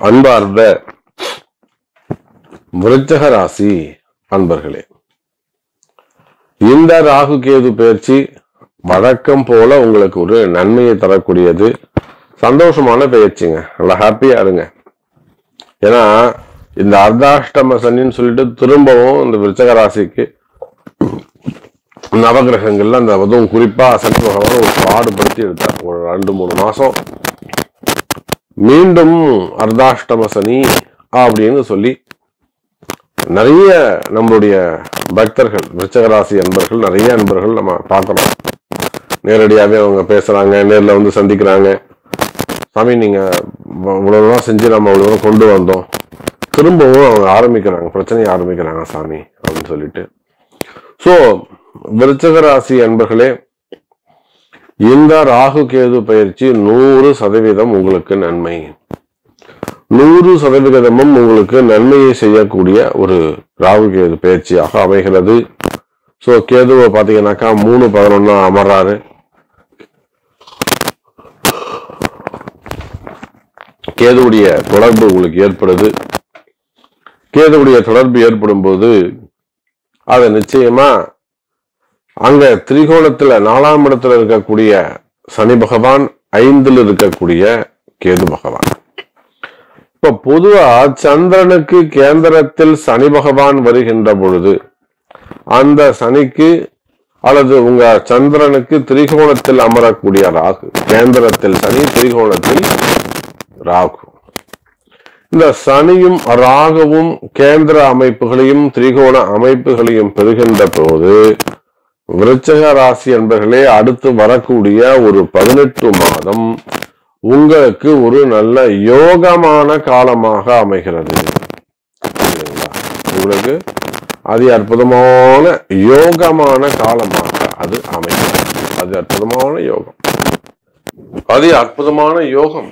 அன்பார்ந்த விருச்சக ராசி அன்பர்களே இந்த ராகு கேது பயிற்சி வழக்கம் போல உங்களுக்கு ஒரு நன்மையை தரக்கூடியது சந்தோஷமான பயிற்சிங்க நல்லா ஹாப்பியா இருங்க ஏன்னா இந்த அர்த்தாஷ்டம சனின்னு சொல்லிட்டு திரும்பவும் இந்த விருச்சக ராசிக்கு நவகிரகங்கள்ல அந்த அதுவும் குறிப்பா சனி பகவான் ஒரு பாடுபடுத்தி எடுத்தார் ஒரு ரெண்டு மூணு மாசம் மீண்டும் அர்த்தாஷ்டம சனி அப்படின்னு சொல்லி நிறைய நம்மளுடைய பக்தர்கள் விருச்சகராசி அன்பர்கள் நிறைய அன்பர்கள் நம்ம பார்க்கிறோம் நேரடியாவே அவங்க பேசுறாங்க நேர்ல வந்து சந்திக்கிறாங்க சாமி நீங்க இவ்வ- இவ்வளவு தூரம் செஞ்சு நம்ம இவ்வளவு தூரம் கொண்டு வந்தோம் திரும்பவும் அவங்க ஆரம்பிக்கிறாங்க பிரச்சனையை ஆரம்பிக்கிறாங்க சாமி அப்படின்னு சொல்லிட்டு ஸோ விருச்சக ராசி அன்பர்களே இந்த ராகு கேது பயிற்சி நூறு சதவீதம் உங்களுக்கு நன்மை நூறு சதவிகிதமும் உங்களுக்கு நன்மையை செய்யக்கூடிய ஒரு ராகு கேது பயிற்சியாக அமைகிறது ஸோ கேதுவை பார்த்தீங்கன்னாக்கா மூணு பதினொன்னா அமர்றாரு கேதுவுடைய தொடர்பு உங்களுக்கு ஏற்படுது கேதுவுடைய தொடர்பு ஏற்படும் போது அது நிச்சயமா அங்க திரிகோணத்துல நாலாம் இடத்துல இருக்கக்கூடிய சனி பகவான் ஐந்தில் இருக்கக்கூடிய கேது பகவான் இப்ப பொதுவா சந்திரனுக்கு கேந்திரத்தில் சனி பகவான் வருகின்ற பொழுது அந்த சனிக்கு அல்லது உங்க சந்திரனுக்கு திரிகோணத்தில் அமரக்கூடிய ராகு கேந்திரத்தில் சனி திரிகோணத்தில் ராகு இந்த சனியும் ராகுவும் கேந்திர அமைப்புகளையும் திரிகோண அமைப்புகளையும் பெறுகின்ற போது விருச்சக ராசி என்பர்களே அடுத்து வரக்கூடிய ஒரு பதினெட்டு மாதம் உங்களுக்கு ஒரு நல்ல யோகமான காலமாக அமைகிறது புரியுதுங்களா? உங்களுக்கு அதி அற்புதமான யோகமான காலமாக அது அமைகிறது அது அற்புதமான யோகம் அதி அற்புதமான யோகம்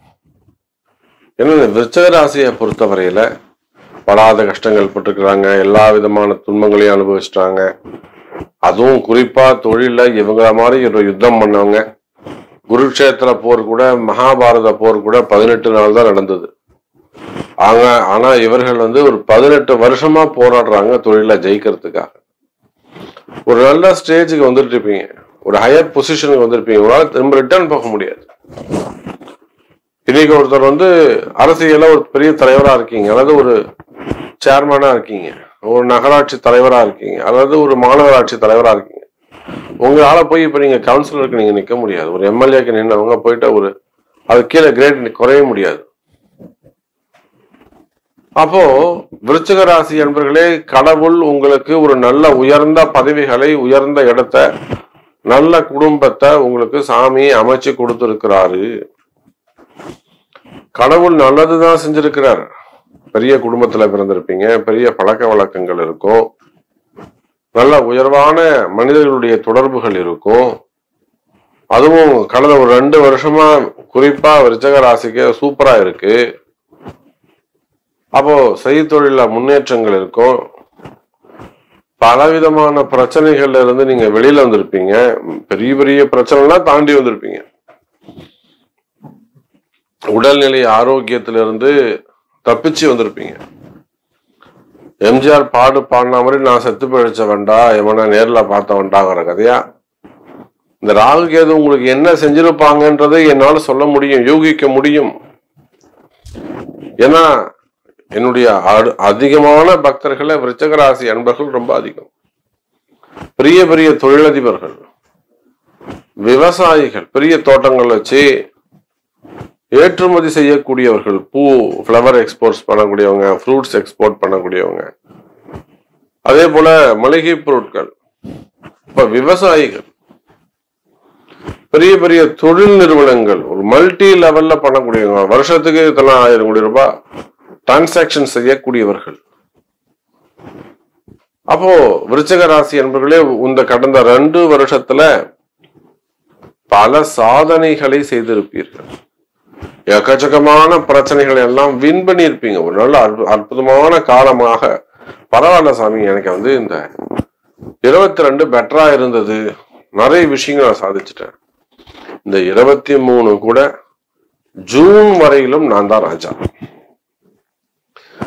என்ன விருச்சக ராசியை பொறுத்தவரையில படாத கஷ்டங்கள் பட்டிருக்கிறாங்க எல்லா விதமான துன்பங்களையும் அனுபவிச்சிட்டாங்க அதுவும் குறிப்பா தொழில இவங்கள மாதிரி ஒரு யுத்தம் பண்ணவங்க குருக்ஷேத்திர போர் கூட மகாபாரத போர் கூட பதினெட்டு நாள் தான் நடந்தது ஆங்க ஆனா இவர்கள் வந்து ஒரு பதினெட்டு வருஷமா போராடுறாங்க தொழில ஜெயிக்கிறதுக்காக ஒரு நல்ல ஸ்டேஜுக்கு வந்துட்டு இருப்பீங்க ஒரு ஹையர் பொசிஷனுக்கு வந்திருப்பீங்க உங்களால திரும்ப ரிட்டர்ன் போக முடியாது இன்னைக்கு ஒருத்தர் வந்து அரசியல்ல ஒரு பெரிய தலைவரா இருக்கீங்க அல்லது ஒரு சேர்மனா இருக்கீங்க ஒரு நகராட்சி தலைவரா இருக்கீங்க அல்லது ஒரு மாநகராட்சி தலைவரா இருக்கீங்க உங்களால போய் இப்ப நீங்க கவுன்சிலருக்கு நீங்க நிக்க முடியாது ஒரு எம்எல்ஏக்கு நின்னவங்க போயிட்டு ஒரு அது கீழே கிரேட் குறைய முடியாது அப்போ விருச்சிக ராசி என்பர்களே கடவுள் உங்களுக்கு ஒரு நல்ல உயர்ந்த பதவிகளை உயர்ந்த இடத்த நல்ல குடும்பத்தை உங்களுக்கு சாமி அமைச்சு கொடுத்திருக்கிறாரு கடவுள் நல்லதுதான் செஞ்சிருக்கிறார் பெரிய குடும்பத்துல பிறந்திருப்பீங்க பெரிய பழக்க வழக்கங்கள் இருக்கும் நல்ல உயர்வான மனிதர்களுடைய தொடர்புகள் இருக்கும் அதுவும் கடந்த ஒரு ரெண்டு வருஷமா குறிப்பா விருச்சக ராசிக்கு சூப்பரா இருக்கு அப்போ செய்தொழில முன்னேற்றங்கள் இருக்கும் பலவிதமான பிரச்சனைகள்ல இருந்து நீங்க வெளியில வந்திருப்பீங்க பெரிய பெரிய பிரச்சனைலாம் தாண்டி வந்திருப்பீங்க உடல்நிலை ஆரோக்கியத்திலிருந்து தப்பிச்சு வந்திருப்பீங்க எம்ஜிஆர் பாடு பாடின மாதிரி நான் செத்து பிழைச்ச வேண்டா எவனா நேர்ல பார்த்த வேண்டாங்கிற கதையா இந்த ராகு கேது உங்களுக்கு என்ன செஞ்சிருப்பாங்கன்றதை என்னால சொல்ல முடியும் யூகிக்க முடியும் ஏன்னா என்னுடைய அடு- அதிகமான பக்தர்களை விருச்சக ராசி அன்பர்கள் ரொம்ப அதிகம் பெரிய பெரிய தொழிலதிபர்கள் விவசாயிகள் பெரிய தோட்டங்கள் வச்சு ஏற்றுமதி செய்யக்கூடியவர்கள் பூ ஃப்ளவர் எக்ஸ்போர்ட்ஸ் பண்ணக்கூடியவங்க ஃப்ரூட்ஸ் எக்ஸ்போர்ட் பண்ணக்கூடியவங்க அதே போல மளிகை பொருட்கள் இப்ப விவசாயிகள் பெரிய பெரிய தொழில் நிறுவனங்கள் ஒரு மல்டி லெவல்ல பண்ணக்கூடியவங்க வருஷத்துக்கு இத்தனை ஆயிரம் கோடி ரூபாய் டிரான்சாக்ஷன் செய்யக்கூடியவர்கள் அப்போ விருச்சக ராசி என்பர்களே இந்த கடந்த ரெண்டு வருஷத்துல பல சாதனைகளை செய்திருப்பீர்கள் எக்கச்சக்கமான பிரச்சனைகளை எல்லாம் வின் பண்ணியிருப்பீங்க ஒரு நல்ல அற்பு- அற்புதமான காலமாக பரவாயில்ல சாமி எனக்கு வந்து இந்த இருபத்தி ரெண்டு பெட்டரா இருந்தது நிறைய விஷயங்கள் நான் சாதிச்சிட்டேன் இந்த இருபத்தி மூணு கூட ஜூன் வரையிலும் நான் தான் ராஜா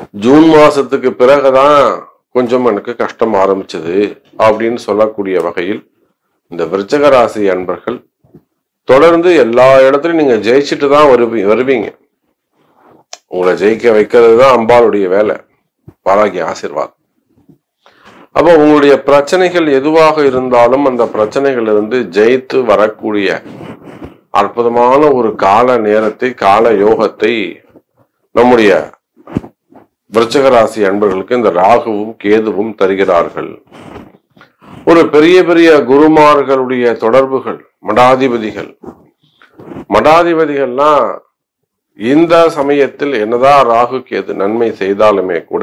ஜூன் மாசத்துக்கு பிறகுதான் கொஞ்சம் எனக்கு கஷ்டம் ஆரம்பிச்சது அப்படின்னு சொல்லக்கூடிய வகையில் இந்த விருச்சக ராசி அன்பர்கள் தொடர்ந்து எல்லா இடத்துலயும் நீங்க ஜெயிச்சுட்டு தான் வருவி வருவீங்க உங்களை ஜெயிக்க வைக்கிறது தான் அம்பாளுடைய வேலை பாலாகி ஆசீர்வாதம் அப்போ உங்களுடைய பிரச்சனைகள் எதுவாக இருந்தாலும் அந்த பிரச்சனைகள் இருந்து ஜெயித்து வரக்கூடிய அற்புதமான ஒரு கால நேரத்தை கால யோகத்தை நம்முடைய விருச்சக ராசி அன்பர்களுக்கு இந்த ராகுவும் கேதுவும் தருகிறார்கள் ஒரு பெரிய பெரிய குருமார்களுடைய தொடர்புகள் மடாதிபதிகள் மடாதிபதிகள்லாம் இந்த சமயத்தில் என்னதான் ராகு கேது நன்மை செய்தாலுமே கூட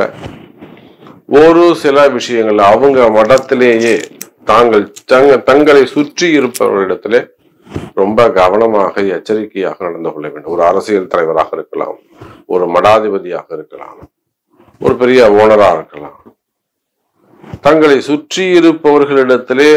ஒரு சில விஷயங்கள் அவங்க மடத்திலேயே தாங்கள் தங்க தங்களை சுற்றி இருப்பவர்களிடத்திலே ரொம்ப கவனமாக எச்சரிக்கையாக நடந்து கொள்ள வேண்டும் ஒரு அரசியல் தலைவராக இருக்கலாம் ஒரு மடாதிபதியாக இருக்கலாம் ஒரு பெரிய ஓனரா இருக்கலாம் தங்களை சுற்றி இருப்பவர்களிடத்திலே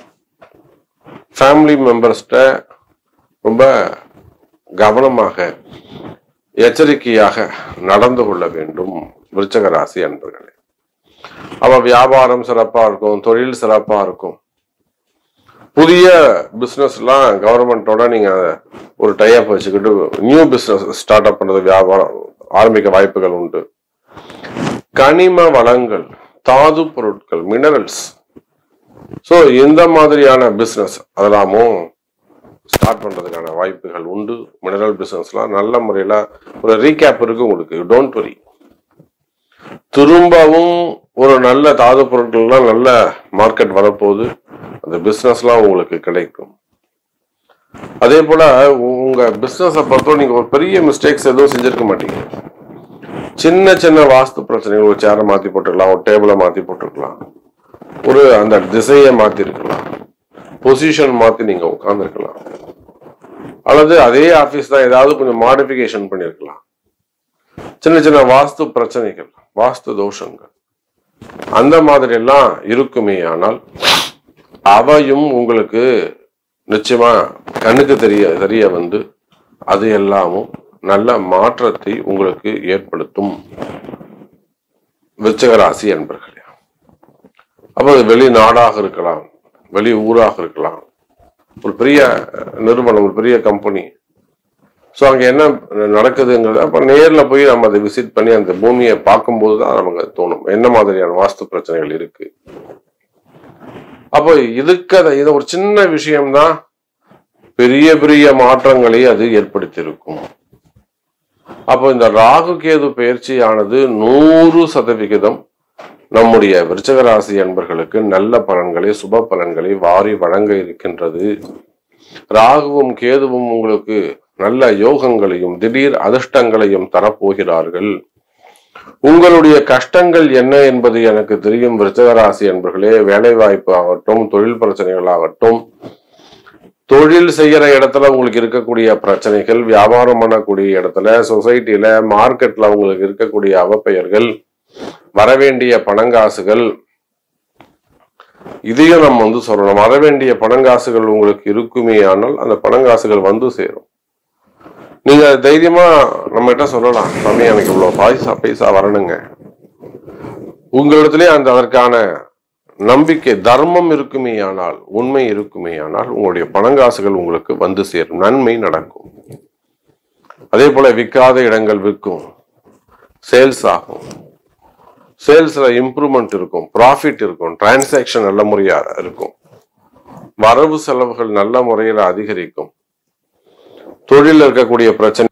ஃபேமிலி மெம்பர்ஸ்ட ரொம்ப கவனமாக எச்சரிக்கையாக நடந்து கொள்ள வேண்டும் விருச்சக ராசி அன்பர்களே அவ வியாபாரம் சிறப்பா இருக்கும் தொழில் சிறப்பா இருக்கும் புதிய பிசினஸ்லாம் கவர்மெண்டோட நீங்க ஒரு டைப் வச்சுக்கிட்டு நியூ பிசினஸ் ஸ்டார்ட் அப் பண்றது வியாபாரம் ஆரம்பிக்க வாய்ப்புகள் உண்டு கனிம வளங்கள் தாது பொருட்கள் மினரல்ஸ் ஸோ இந்த மாதிரியான பிஸ்னஸ் அதெல்லாமும் ஸ்டார்ட் பண்றதுக்கான வாய்ப்புகள் உண்டு மினரல் பிஸ்னஸ்லாம் நல்ல முறையில் ஒரு ரீகேப் இருக்கு உங்களுக்கு டோன்ட் வரி திரும்பவும் ஒரு நல்ல தாது பொருட்கள்லாம் நல்ல மார்க்கெட் வரப்போகுது அந்த பிஸ்னஸ்லாம் உங்களுக்கு கிடைக்கும் அதே போல உங்க பிஸ்னஸை பொறுத்தவரை நீங்க ஒரு பெரிய மிஸ்டேக்ஸ் எதுவும் செஞ்சிருக்க மாட்டீங்க சின்ன சின்ன வாஸ்து பிரச்சனைகள் ஒரு சேரை மாத்தி போட்டுருக்கலாம் ஒரு டேபிளை மாத்தி போட்டுருக்கலாம் ஒரு அந்த திசையை மாத்தி இருக்கலாம் பொசிஷன் மாத்தி நீங்க உட்கார்ந்துருக்கலாம் அல்லது அதே ஆபீஸ் தான் ஏதாவது கொஞ்சம் மாடிஃபிகேஷன் பண்ணிருக்கலாம் சின்ன சின்ன வாஸ்து பிரச்சனைகள் வாஸ்து தோஷங்கள் அந்த மாதிரி எல்லாம் இருக்குமே ஆனால் அவையும் உங்களுக்கு நிச்சயமா கண்ணுக்கு தெரிய தெரிய வந்து அது எல்லாமும் நல்ல மாற்றத்தை உங்களுக்கு ஏற்படுத்தும் விருச்சக ராசி என்பர்களே அப்போ அது வெளிநாடாக இருக்கலாம் வெளி ஊராக இருக்கலாம் ஒரு பெரிய நிறுவனம் ஒரு பெரிய கம்பெனி ஸோ அங்கே என்ன நடக்குதுங்கிறது அப்போ நேரில் போய் நம்ம அதை விசிட் பண்ணி அந்த பூமியை பார்க்கும்போது தான் நமக்கு அது தோணும் என்ன மாதிரியான வாஸ்து பிரச்சனைகள் இருக்கு அப்போ இதுக்கு அதை இது ஒரு சின்ன விஷயம்தான் பெரிய பெரிய மாற்றங்களை அது ஏற்படுத்தியிருக்கும் அப்போ இந்த ராகு கேது பயிற்சியானது நூறு சதவிகிதம் நம்முடைய விருச்சக ராசி அன்பர்களுக்கு நல்ல பலன்களை சுப பலன்களை வாரி வழங்க இருக்கின்றது ராகுவும் கேதுவும் உங்களுக்கு நல்ல யோகங்களையும் திடீர் அதிர்ஷ்டங்களையும் தரப்போகிறார்கள் உங்களுடைய கஷ்டங்கள் என்ன என்பது எனக்கு தெரியும் விருச்சக ராசி அன்பர்களே வேலை வாய்ப்பு ஆகட்டும் தொழில் பிரச்சனைகள் ஆகட்டும் தொழில் செய்யற இடத்துல உங்களுக்கு இருக்கக்கூடிய பிரச்சனைகள் வியாபாரம் பண்ணக்கூடிய இடத்துல சொசைட்டில மார்க்கெட்ல உங்களுக்கு இருக்கக்கூடிய அவப்பெயர்கள் வரவேண்டிய பணங்காசுகள் இதையும் நம்ம வந்து சொல்லணும் வரவேண்டிய பணங்காசுகள் உங்களுக்கு இருக்குமே ஆனால் அந்த பணங்காசுகள் வந்து சேரும் நீங்க தைரியமா நம்ம கிட்ட சொல்லலாம் சாமி எனக்கு இவ்வளவு பைசா பைசா வரணுங்க உங்களிடத்திலே அந்த அதற்கான நம்பிக்கை தர்மம் இருக்குமே ஆனால் உண்மை இருக்குமே ஆனால் உங்களுடைய பணங்காசுகள் உங்களுக்கு வந்து சேரும் நன்மை நடக்கும் அதே போல விற்காத இடங்கள் விற்கும் சேல்ஸ் ஆகும் சேல்ஸ்ல இம்ப்ரூவ்மெண்ட் இருக்கும் ப்ராஃபிட் இருக்கும் டிரான்சாக்ஷன் நல்ல முறையா இருக்கும் வரவு செலவுகள் நல்ல முறையில் அதிகரிக்கும் தொழில் இருக்கக்கூடிய பிரச்சனை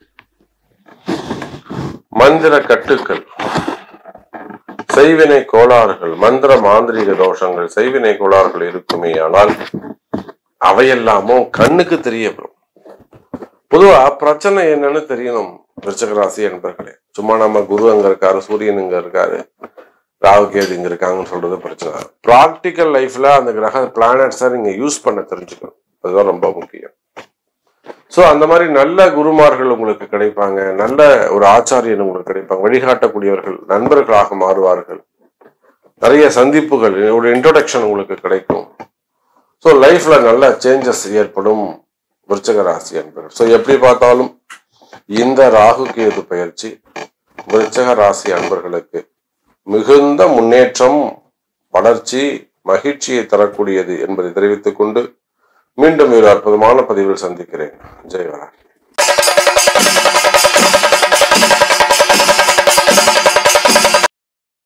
மந்திர கட்டுக்கள் செய்வினை கோளாறுகள் மந்திர மாந்திரிக தோஷங்கள் செய்வினை கோளாறுகள் இருக்குமே ஆனால் அவையெல்லாமும் கண்ணுக்கு தெரிய வரும் பொதுவா பிரச்சனை என்னன்னு தெரியணும் விருச்சக ராசி என்பர்களே சும்மா நம்ம குரு அங்க இருக்காரு சூரியன் இங்க இருக்காரு ராகு கேது இங்க இருக்காங்கன்னு சொல்றது பிரச்சனை ப்ராக்டிக்கல் லைஃப்ல அந்த கிரக பிளானட்ஸை நீங்க யூஸ் பண்ண தெரிஞ்சுக்கணும் அதுதான் ரொம்ப முக்கியம் ஸோ அந்த மாதிரி நல்ல குருமார்கள் உங்களுக்கு கிடைப்பாங்க நல்ல ஒரு ஆச்சாரியன் உங்களுக்கு கிடைப்பாங்க வழிகாட்டக்கூடியவர்கள் நண்பர்களாக மாறுவார்கள் நிறைய சந்திப்புகள் ஒரு இன்ட்ரோடக்ஷன் உங்களுக்கு கிடைக்கும் ஸோ லைஃப்ல நல்ல சேஞ்சஸ் ஏற்படும் விருச்சக ராசி என்பர்கள் ஸோ எப்படி பார்த்தாலும் இந்த ராகு கேது பயிற்சி விருச்சக ராசி அன்பர்களுக்கு மிகுந்த முன்னேற்றம் வளர்ச்சி மகிழ்ச்சியை தரக்கூடியது என்பதை தெரிவித்துக் கொண்டு மீண்டும் ஒரு அற்புதமான பதிவில் சந்திக்கிறேன் ஜெய் வரார்